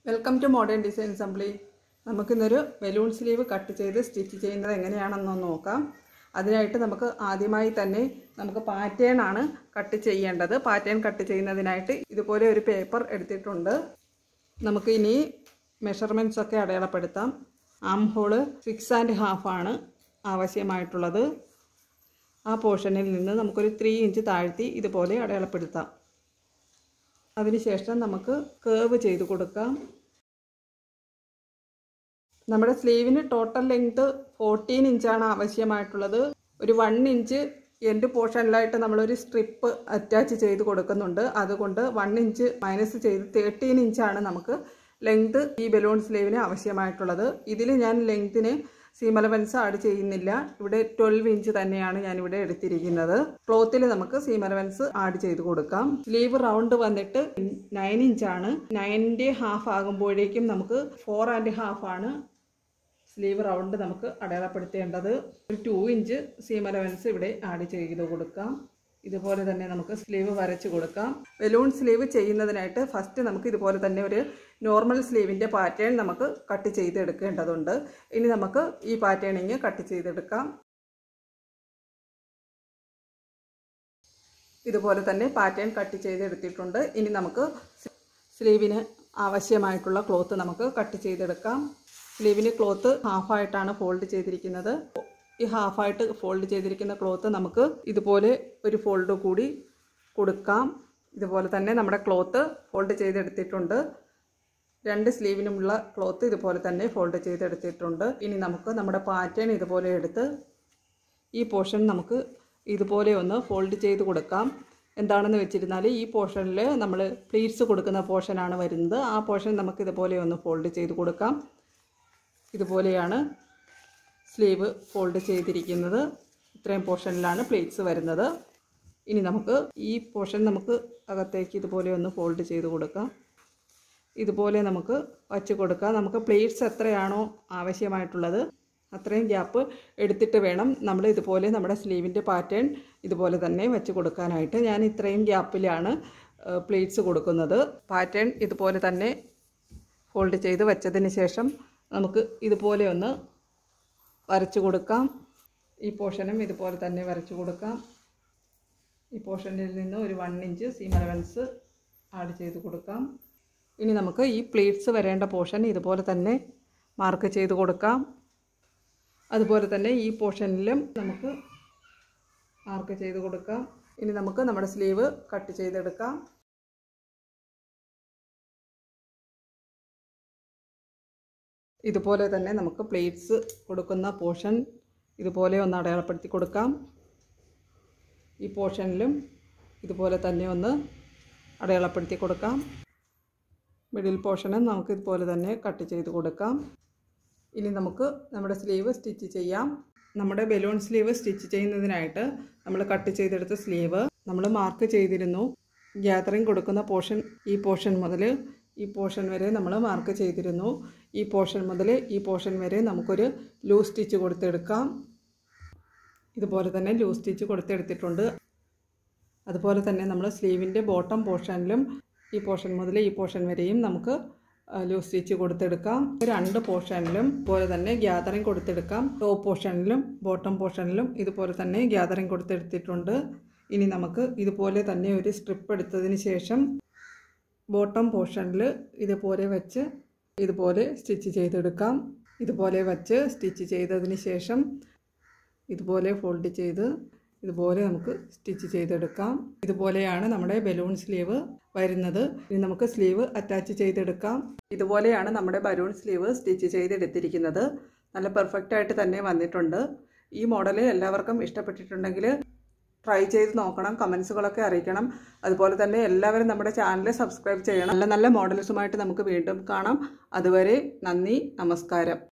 welcome to modern design assembly നമുക്കിന്നൊരു balloon sleeve cut ചെയ്ത് stitch ചെയ്യുന്നത് എങ്ങനെയാണെന്നൊന്ന് നോക്കാം അതിനായിട്ട് നമുക്ക് ആദ്യമായി തന്നെ നമുക്ക് പാറ്റേൺ ആണ് കട്ട് ചെയ്യേണ്ടത് പാറ്റേൺ കട്ട് ചെയ്യുന്നതിനായിട്ട് ഇതുപോലെ ഒരു പേപ്പർ എടുത്തിട്ടുണ്ട് നമുക്ക് ഇനി മെഷർമെൻറ്റ്സ് ഒക്കെ അടയാളപ്പെടുത്താം arm hole six and half ആണ് ആവശ്യമായിട്ടുള്ളത് ആ പോർഷനിൽ നിന്ന് നമുക്കൊരു ത്രീ ഇഞ്ച് താഴ്ത്തി ഇതുപോലെ അടയാളപ്പെടുത്താം അതിനുശേഷം നമുക്ക് കേവ് ചെയ്ത് കൊടുക്കാം നമ്മുടെ സ്ലീവിന് ടോട്ടൽ ലെങ്ത് ഫോർട്ടീൻ ഇഞ്ചാണ് ആവശ്യമായിട്ടുള്ളത് ഒരു വൺ ഇഞ്ച് എൻഡ് പോർഷനിലായിട്ട് നമ്മളൊരു സ്ട്രിപ്പ് അറ്റാച്ച് ചെയ്ത് കൊടുക്കുന്നുണ്ട് അതുകൊണ്ട് വൺ ഇഞ്ച് മൈനസ് ചെയ്ത് തേർട്ടീൻ ഇഞ്ചാണ് നമുക്ക് ലെങ്ത് ഈ ബലൂൺ സ്ലീവിന് ആവശ്യമായിട്ടുള്ളത് ഇതിൽ ഞാൻ ലെങ്തിന് സീം അലവൻസ് ആഡ് ചെയ്യുന്നില്ല ഇവിടെ ട്വൽവ് ഇഞ്ച് തന്നെയാണ് ഞാൻ ഇവിടെ എടുത്തിരിക്കുന്നത് ക്ലോത്തിൽ നമുക്ക് സീം അലവൻസ് ആഡ് ചെയ്ത് കൊടുക്കാം സ്ലീവ് റൗണ്ട് വന്നിട്ട് നയൻ ഇഞ്ചാണ് നയൻ്റെ ഹാഫ് ആകുമ്പോഴേക്കും നമുക്ക് ഫോർ ആൻഡ് ഹാഫ് ആണ് സ്ലീവ് റൗണ്ട് നമുക്ക് അടയാളപ്പെടുത്തേണ്ടത് ഒരു ടു ഇഞ്ച് സീം അലവൻസ് ഇവിടെ ആഡ് ചെയ്ത് കൊടുക്കാം ഇതുപോലെ തന്നെ നമുക്ക് സ്ലീവ് വരച്ച് കൊടുക്കാം ബലൂൺ സ്ലീവ് ചെയ്യുന്നതിനായിട്ട് ഫസ്റ്റ് നമുക്ക് ഇതുപോലെ തന്നെ ഒരു നോർമൽ സ്ലീവിൻ്റെ പാറ്റേൺ നമുക്ക് കട്ട് ചെയ്തെടുക്കേണ്ടതുണ്ട് ഇനി നമുക്ക് ഈ പാറ്റേണിങ് കട്ട് ചെയ്തെടുക്കാം ഇതുപോലെ തന്നെ പാറ്റേൺ കട്ട് ചെയ്തെടുത്തിട്ടുണ്ട് ഇനി നമുക്ക് സ്ലീവിന് ആവശ്യമായിട്ടുള്ള ക്ലോത്ത് നമുക്ക് കട്ട് ചെയ്തെടുക്കാം സ്ലീവിന് ക്ലോത്ത് ഹാഫായിട്ടാണ് ഫോൾഡ് ചെയ്തിരിക്കുന്നത് ഈ ഹാഫായിട്ട് ഫോൾഡ് ചെയ്തിരിക്കുന്ന ക്ലോത്ത് നമുക്ക് ഇതുപോലെ ഒരു ഫോൾഡ് കൂടി കൊടുക്കാം ഇതുപോലെ തന്നെ നമ്മുടെ ക്ലോത്ത് ഫോൾഡ് ചെയ്തെടുത്തിട്ടുണ്ട് രണ്ട് സ്ലീവിനുമുള്ള ക്ലോത്ത് ഇതുപോലെ തന്നെ ഫോൾഡ് ചെയ്തെടുത്തിട്ടുണ്ട് ഇനി നമുക്ക് നമ്മുടെ പാറ്റേൺ ഇതുപോലെ എടുത്ത് ഈ പോർഷൻ നമുക്ക് ഇതുപോലെ ഒന്ന് ഫോൾഡ് ചെയ്ത് കൊടുക്കാം എന്താണെന്ന് വെച്ചിരുന്നാൽ ഈ പോർഷനിൽ നമ്മൾ പ്ലീറ്റ്സ് കൊടുക്കുന്ന പോർഷനാണ് വരുന്നത് ആ പോർഷൻ നമുക്ക് ഇതുപോലെ ഒന്ന് ഫോൾഡ് ചെയ്ത് കൊടുക്കാം ഇതുപോലെയാണ് സ്ലീവ് ഫോൾഡ് ചെയ്തിരിക്കുന്നത് ഇത്രയും പോർഷനിലാണ് പ്ലേറ്റ്സ് വരുന്നത് ഇനി നമുക്ക് ഈ പോർഷൻ നമുക്ക് അകത്തേക്ക് ഇതുപോലെ ഒന്ന് ഫോൾഡ് ചെയ്ത് കൊടുക്കാം ഇതുപോലെ നമുക്ക് വച്ച് കൊടുക്കാം നമുക്ക് പ്ലേറ്റ്സ് എത്രയാണോ ആവശ്യമായിട്ടുള്ളത് അത്രയും ഗ്യാപ്പ് എടുത്തിട്ട് വേണം നമ്മൾ ഇതുപോലെ നമ്മുടെ സ്ലീവിൻ്റെ പാറ്റേൺ ഇതുപോലെ തന്നെ വെച്ച് കൊടുക്കാനായിട്ട് ഞാൻ ഇത്രയും ഗ്യാപ്പിലാണ് പ്ലേറ്റ്സ് കൊടുക്കുന്നത് പാറ്റേൺ ഇതുപോലെ തന്നെ ഫോൾഡ് ചെയ്ത് വെച്ചതിന് ശേഷം നമുക്ക് ഇതുപോലെ ഒന്ന് വരച്ചു കൊടുക്കാം ഈ പോർഷനും ഇതുപോലെ തന്നെ വരച്ചു കൊടുക്കാം ഈ പോർഷനിൽ നിന്ന് ഒരു one inch seam allowance add ചെയ്ത് കൊടുക്കാം ഇനി നമുക്ക് ഈ പ്ലേറ്റ്സ് വരേണ്ട പോർഷൻ ഇതുപോലെ തന്നെ മാർക്ക് ചെയ്ത് കൊടുക്കാം അതുപോലെ തന്നെ ഈ പോർഷനിലും നമുക്ക് മാർക്ക് ചെയ്ത് കൊടുക്കാം ഇനി നമുക്ക് നമ്മുടെ സ്ലീവ് കട്ട് ചെയ്തെടുക്കാം ഇതുപോലെ തന്നെ നമുക്ക് പ്ലേറ്റ്സ് കൊടുക്കുന്ന പോർഷൻ ഇതുപോലെ ഒന്ന് അടയാളപ്പെടുത്തി കൊടുക്കാം ഈ പോർഷനിലും ഇതുപോലെ തന്നെ ഒന്ന് അടയാളപ്പെടുത്തി കൊടുക്കാം മിഡിൽ പോർഷനും നമുക്ക് ഇതുപോലെ തന്നെ കട്ട് ചെയ്ത് കൊടുക്കാം ഇനി നമുക്ക് നമ്മുടെ സ്ലീവ് സ്റ്റിച്ച് ചെയ്യാം നമ്മുടെ ബലൂൺ സ്ലീവ് സ്റ്റിച്ച് ചെയ്യുന്നതിനായിട്ട് നമ്മൾ കട്ട് ചെയ്തെടുത്ത സ്ലീവ് നമ്മൾ മാർക്ക് ചെയ്തിരുന്നു ഗ്യാതറിങ് കൊടുക്കുന്ന പോർഷൻ ഈ പോർഷൻ മുതൽ ഈ പോർഷൻ വരെ നമ്മൾ മാർക്ക് ചെയ്തിരുന്നു ഈ പോർഷൻ മുതൽ ഈ പോർഷൻ വരെ നമുക്കൊരു ലൂസ് സ്റ്റിച്ച് കൊടുത്തെടുക്കാം ഇതുപോലെ തന്നെ ലൂസ് സ്റ്റിച്ച് കൊടുത്തെടുത്തിട്ടുണ്ട് അതുപോലെ തന്നെ നമ്മൾ സ്ലീവിൻ്റെ ബോട്ടം പോർഷനിലും ഈ പോർഷൻ മുതൽ ഈ പോർഷൻ വരെയും നമുക്ക് ലൂസ് സ്റ്റിച്ച് കൊടുത്തെടുക്കാം രണ്ട് പോർഷനിലും ഇതുപോലെ തന്നെ ഗ്യാതറിങ് കൊടുത്തെടുക്കാം ടോപ്പ് പോർഷനിലും ബോട്ടം പോർഷനിലും ഇതുപോലെ തന്നെ ഗ്യാതറിങ് കൊടുത്തെടുത്തിട്ടുണ്ട് ഇനി നമുക്ക് ഇതുപോലെ തന്നെ ഒരു സ്ട്രിപ്പ് എടുത്തതിന് ശേഷം ബോട്ടം പോർഷനിൽ ഇതുപോലെ വെച്ച് ഇതുപോലെ സ്റ്റിച്ച് ചെയ്തെടുക്കാം ഇതുപോലെ വെച്ച് സ്റ്റിച്ച് ചെയ്തതിന് ശേഷം ഇതുപോലെ ഫോൾഡ് ചെയ്ത് ഇതുപോലെ നമുക്ക് സ്റ്റിച്ച് ചെയ്തെടുക്കാം ഇതുപോലെയാണ് നമ്മുടെ ബലൂൺ സ്ലീവ് വരുന്നത് ഇനി നമുക്ക് സ്ലീവ് അറ്റാച്ച് ചെയ്തെടുക്കാം ഇതുപോലെയാണ് നമ്മുടെ ബലൂൺ സ്ലീവ് സ്റ്റിച്ച് ചെയ്തെടുത്തിരിക്കുന്നത് നല്ല പെർഫെക്റ്റ് ആയിട്ട് തന്നെ വന്നിട്ടുണ്ട് ഈ മോഡൽ എല്ലാവർക്കും ഇഷ്ടപ്പെട്ടിട്ടുണ്ടെങ്കിൽ ട്രൈ ചെയ്ത് നോക്കണം കമൻസുകളൊക്കെ അറിയിക്കണം അതുപോലെ തന്നെ എല്ലാവരും നമ്മുടെ ചാനൽ സബ്സ്ക്രൈബ് ചെയ്യണം നല്ല നല്ല മോഡൽസുമായിട്ട് നമുക്ക് വീണ്ടും കാണാം അതുവരെ നന്ദി നമസ്കാരം